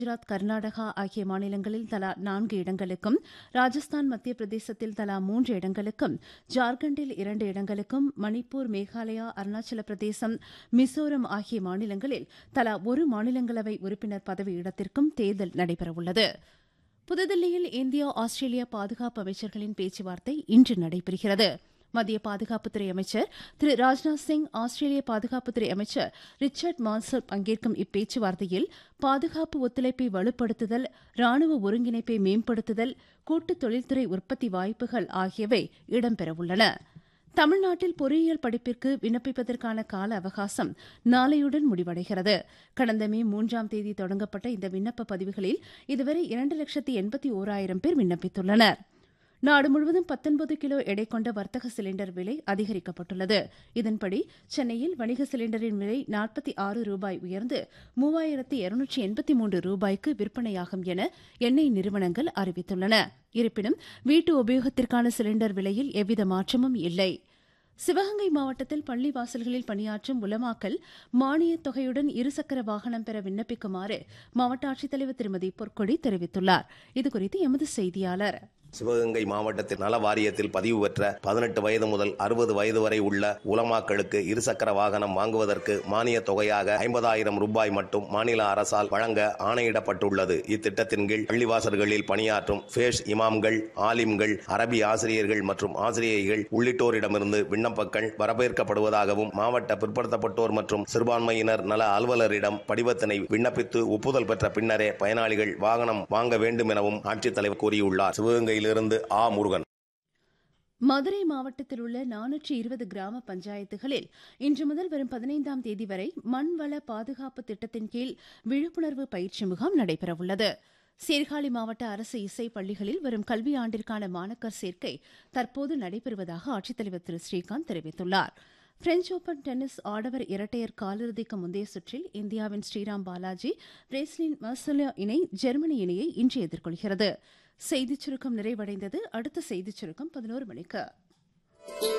குஜராத் கர்நாடகா ஆகிய மாநிலங்களில் தலா நான்கு இடங்களுக்கும் ராஜஸ்தான் மத்திய பிரதேசத்தில் தலா மூன்று இடங்களுக்கும் ஜார்க்கண்டில் இரண்டு இடங்களுக்கும் மணிப்பூர் மேகாலயா அருணாச்சல பிரதேசம் மிசோரம் ஆகிய மாநிலங்களில் தலா ஒரு மாநிலங்களவை உறுப்பினர் பதவி இடத்திற்கும் தேர்தல் நடைபெறவுள்ளது புதுதில்லியில் இந்தியா ஆஸ்திரேலியா பாதுகாப்பு அமைச்சர்களின் பேச்சுவார்த்தை இன்று நடைபெறுகிறது மத்திய பாதுகாப்புத்துறை அமைச்சர் திரு ராஜ்நாத் சிங் ஆஸ்திரேலிய பாதுகாப்புத்துறை அமைச்சர் ரிச்சர்ட் மான்சர் பங்கேற்கும் இப்பேச்சுவார்த்தையில் பாதுகாப்பு ஒத்துழைப்பை வலுப்படுத்துதல் ராணுவ ஒருங்கிணைப்பை மேம்படுத்துதல் கூட்டு தொழில்துறை உற்பத்தி வாய்ப்புகள் ஆகியவை இடம்பெறவுள்ளன தமிழ்நாட்டில் பொறியியல் படிப்பிற்கு விண்ணப்பிப்பதற்கான கால அவகாசம் நாளையுடன் முடிவடைகிறது கடந்த மே மூன்றாம் தேதி தொடங்கப்பட்ட இந்த விண்ணப்ப பதிவுகளில் இதுவரை இரண்டு லட்சத்து எண்பத்தி ஓராயிரம் பேர் விண்ணப்பித்துள்ளனா் நாடு முழுவதும் பத்தொன்பது கிலோ எடை கொண்ட வர்த்தக சிலிண்டர் விலை அதிகரிக்கப்பட்டுள்ளது இதன்படி சென்னையில் வணிக சிலிண்டரின் விலை நாற்பத்தி ஆறு ரூபாய் உயர்ந்து மூவாயிரத்து இருநூற்றி எண்பத்தி மூன்று ரூபாய்க்கு விற்பனையாகும் என எண்ணெய் நிறுவனங்கள் அறிவித்துள்ளன இருப்பினும் வீட்டு உபயோகத்திற்கான சிலிண்டர் விலையில் எவ்வித மாற்றமும் இல்லை சிவகங்கை மாவட்டத்தில் பள்ளி வாசல்களில் பணியாற்றும் உலமாக்கல் மானியத் தொகையுடன் இருசக்கர வாகனம் பெற விண்ணப்பிக்குமாறு மாவட்ட ஆட்சித்தலைவர் திருமதி பொற்கொடி தெரிவித்துள்ளார் இதுகுறித்து எமது செய்தியாளர் சிவகங்கை மாவட்டத்தில் நல வாரியத்தில் பதிவு பெற்ற பதினெட்டு வயது முதல் அறுபது வயது வரை உள்ள உலமாக்களுக்கு இருசக்கர வாகனம் வாங்குவதற்கு மானிய தொகையாக ஐம்பதாயிரம் ரூபாய் மட்டும் மாநில அரசால் வழங்க ஆணையிடப்பட்டுள்ளது இத்திட்டத்தின் கீழ் பள்ளிவாசல்களில் பணியாற்றும் ஃபேஷ் இமாம்கள் ஆலிம்கள் அரபி ஆசிரியர்கள் மற்றும் ஆசிரியைகள் உள்ளிட்டோரிடமிருந்து விண்ணப்பங்கள் வரவேற்கப்படுவதாகவும் மாவட்ட பிற்படுத்தப்பட்டோர் மற்றும் சிறுபான்மையினர் நல அலுவலரிடம் படிவத்தினை விண்ணப்பித்து ஒப்புதல் பெற்ற பின்னரே பயனாளிகள் வாகனம் வாங்க வேண்டும் எனவும் ஆட்சித்தலைவர் கூறியுள்ளார் சிவகங்கையிலிருந்து ஆ முருகன் மதுரை மாவட்டத்தில் உள்ள நானூற்றி இருபது கிராம பஞ்சாயத்துகளில் இன்று முதல் வரும் பதினைந்தாம் தேதி வரை மண்வள பாதுகாப்பு திட்டத்தின் கீழ் விழிப்புணர்வு பயிற்சி முகாம் நடைபெறவுள்ளது சீர்காழி மாவட்ட அரசு இசை பள்ளிகளில் வரும் கல்வி ஆண்டிற்கான மாணக்கர் சேர்க்கை தற்போது நடைபெறுவதாக ஆட்சித்தலைவர் திரு ஸ்ரீகாந்த் தெரிவித்துள்ளார் பிரெஞ்ச் ஓபன் டென்னிஸ் ஆடவர் இரட்டையர் காலிறுதிக்கு முந்தைய சுற்றில் இந்தியாவின் ஸ்ரீராம் பாலாஜி பிரேஸ்லின் மர்சலோ இணை ஜெர்மனி இணையை இன்று எதிர்கொள்கிறது செய்திச் சுருக்கம் நிறைவடைந்தது அடுத்த செய்திச் சுருக்கம் பதினோரு மணிக்கு